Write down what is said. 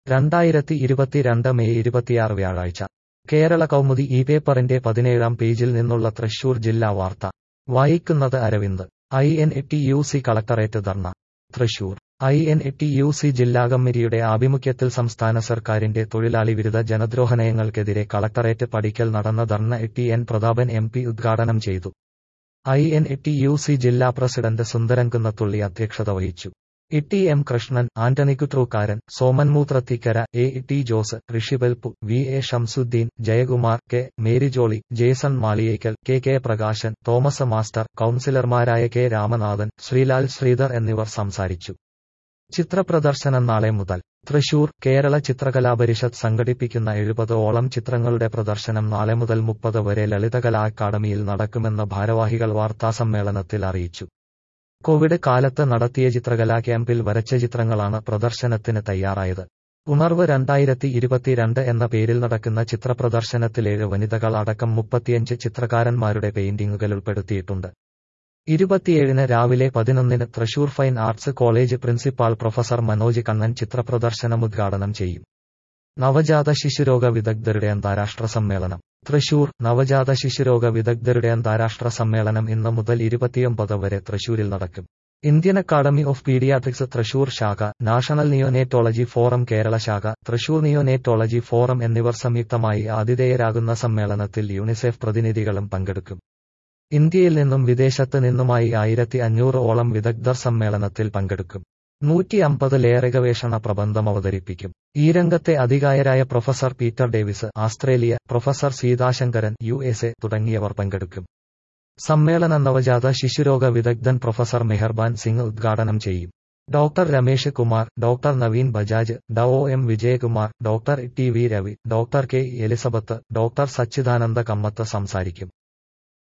രണ്ടായിരത്തി ഇരുപത്തിരണ്ട് മെയ് ഇരുപത്തിയാറ് വ്യാഴാഴ്ച കേരള കൗമുദി ഈ പേപ്പറിന്റെ പതിനേഴാം പേജിൽ നിന്നുള്ള തൃശൂർ ജില്ലാ വാർത്ത വായിക്കുന്നത് Aravind I N A T U C collectorate dharna Thrissur I N A T U C ജില്ലാ കമ്മിറ്റിയുടെ ആഭിമുഖ്യത്തിൽ സംസ്ഥാന സർക്കാരിന്റെ തൊഴിലാളി വിരുദ്ധ ജനദ്രോഹനയങ്ങൾക്കെതിരെ കളക്ടറേറ്റ് പടിക്കൽ നടന്ന dharna A T N Prathapan M P ഉദ്ഘാടനം ചെയ്തു I N A T U C ജില്ലാ പ്രസിഡന്റ് സുന്ദരൻ കുന്നത്തുള്ളി അധ്യക്ഷത വഹിച്ചു E T M Krishnan Antony Kutrookkaran Soman Moothrathikkara A T Jose ഋഷിബൽപു V A Shamsuddin Jayakumar K Mary Joly Jason Maliyekkal K K Prakashan Thomas master കൌൺസിലർമാരായ കെ രാമനാഥൻ ശ്രീലാൽ ശ്രീധർ എന്നിവർ സംസാരിച്ചു ചിത്രപ്രദർശനം നാളെ മുതൽ തൃശൂർ കേരള ചിത്രകലാപരിഷത്ത് സംഘടിപ്പിക്കുന്ന എഴുപതോളം ചിത്രങ്ങളുടെ പ്രദർശനം നാളെ മുതൽ മുപ്പത് വരെ ലളിതകലാ അക്കാദമിയിൽ നടക്കുമെന്ന് ഭാരവാഹികൾ വാർത്താസമ്മേളനത്തിൽ അറിയിച്ചു കോവിഡ് കാലത്ത് നടത്തിയ ചിത്രകലാ ക്യാമ്പിൽ വരച്ച ചിത്രങ്ങളാണ് പ്രദർശനത്തിന് തയ്യാറായത് ഉണർവ് രണ്ടായിരത്തി ഇരുപത്തിരണ്ട് എന്ന പേരിൽ നടക്കുന്ന ചിത്രപ്രദർശനത്തിലേഴ് വനിതകൾ അടക്കം മുപ്പത്തിയഞ്ച് ചിത്രകാരന്മാരുടെ പെയിന്റിംഗുകൾ ഉൾപ്പെടുത്തിയിട്ടുണ്ട് ഇരുപത്തിയേഴിന് രാവിലെ പതിനൊന്നിന് Thrissur fine arts college principal professor Manoj Kannan ചിത്രപ്രദർശനം ഉദ്ഘാടനം ചെയ്യും നവജാത ശിശുരോഗ വിദഗ്ധരുടെ അന്താരാഷ്ട്ര സമ്മേളനം തൃശൂർ നവജാത ശിശുരോഗ വിദഗ്ധരുടെ അന്താരാഷ്ട്ര സമ്മേളനം ഇന്ന് മുതൽ ഇരുപത്തിയൊമ്പത് വരെ തൃശൂരിൽ നടക്കും Indian academy of paediatrics Thrissur ശാഖ നാഷണൽ നിയോനേറ്റോളജി ഫോറം കേരള ശാഖ തൃശൂർ നിയോനേറ്റോളജി ഫോറം എന്നിവർ സംയുക്തമായി ആതിഥേയരാകുന്ന സമ്മേളനത്തിൽ യൂണിസെഫ് പ്രതിനിധികളും പങ്കെടുക്കും ഇന്ത്യയിൽ നിന്നും വിദേശത്ത് നിന്നുമായി ആയിരത്തി അഞ്ഞൂറ് ഓളം വിദഗ്ധർ സമ്മേളനത്തിൽ പങ്കെടുക്കും നൂറ്റി അമ്പതിലേറെ ഗവേഷണ പ്രബന്ധം അവതരിപ്പിക്കും ഈ രംഗത്തെ അധികായരായ professor Peter Davis Australia professor Seethasankaran U S A തുടങ്ങിയവർ പങ്കെടുക്കും സമ്മേളന നവജാത ശിശുരോഗ വിദഗ്ധൻ പ്രൊഫസർ മെഹർബാൻ സിംഗ് ഉദ്ഘാടനം ചെയ്യും doctor Ramesh Kumar doctor Naveen Bajaj Dr M Vijayakumar doctor T V Ravi doctor K Elizabeth doctor Sachidananda Kamath സംസാരിക്കും